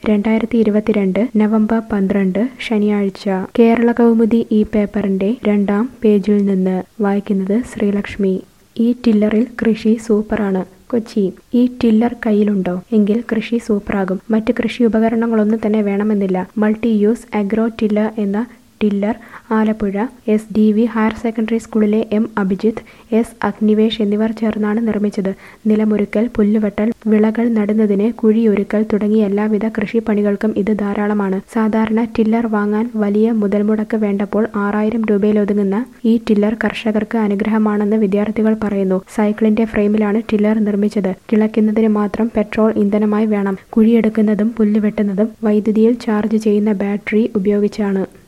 രണ്ടായിരത്തി ഇരുപത്തിരണ്ട് നവംബർ പന്ത്രണ്ട് ശനിയാഴ്ച കേരള കൗമുദി ഈ പേപ്പറിന്റെ രണ്ടാം പേജിൽ നിന്ന് വായിക്കുന്നത് ശ്രീലക്ഷ്മി ഈ ടില്ലറിൽ കൃഷി സൂപ്പറാണ് കൊച്ചി ഈ ടില്ലർ കയ്യിലുണ്ടോ എങ്കിൽ കൃഷി സൂപ്പറാകും മറ്റ് കൃഷി ഉപകരണങ്ങളൊന്നും തന്നെ വേണമെന്നില്ല മൾട്ടി യൂസ് അഗ്രോ ടില്ലർ എന്ന tiller Alappuzha S D V higher secondary സ്കൂളിലെ എം അഭിജിത്ത് എസ് അഗ്നിവേഷ് എന്നിവർ ചേർന്നാണ് നിർമ്മിച്ചത് നിലമൊരുക്കൽ പുല്ലുവെട്ടൽ വിളകൾ നടുന്നതിന് കുഴിയൊരുക്കൽ തുടങ്ങിയ എല്ലാവിധ കൃഷിപ്പണികൾക്കും ഇത് ധാരാളമാണ് സാധാരണ ടില്ലർ വാങ്ങാൻ വലിയ മുതൽമുടക്ക് വേണ്ടപ്പോൾ ആറായിരം രൂപയിലൊതുങ്ങുന്ന ഈ ടില്ലർ കർഷകർക്ക് അനുഗ്രഹമാണെന്ന് വിദ്യാർത്ഥികൾ പറയുന്നു സൈക്കിളിന്റെ ഫ്രെയിമിലാണ് ടില്ലർ നിർമ്മിച്ചത് കിളയ്ക്കുന്നതിന് മാത്രം പെട്രോൾ ഇന്ധനമായി വേണം കുഴിയെടുക്കുന്നതും പുല്ലുവെട്ടുന്നതും വൈദ്യുതിയിൽ ചാർജ് ചെയ്യുന്ന ബാറ്ററി ഉപയോഗിച്ചാണ്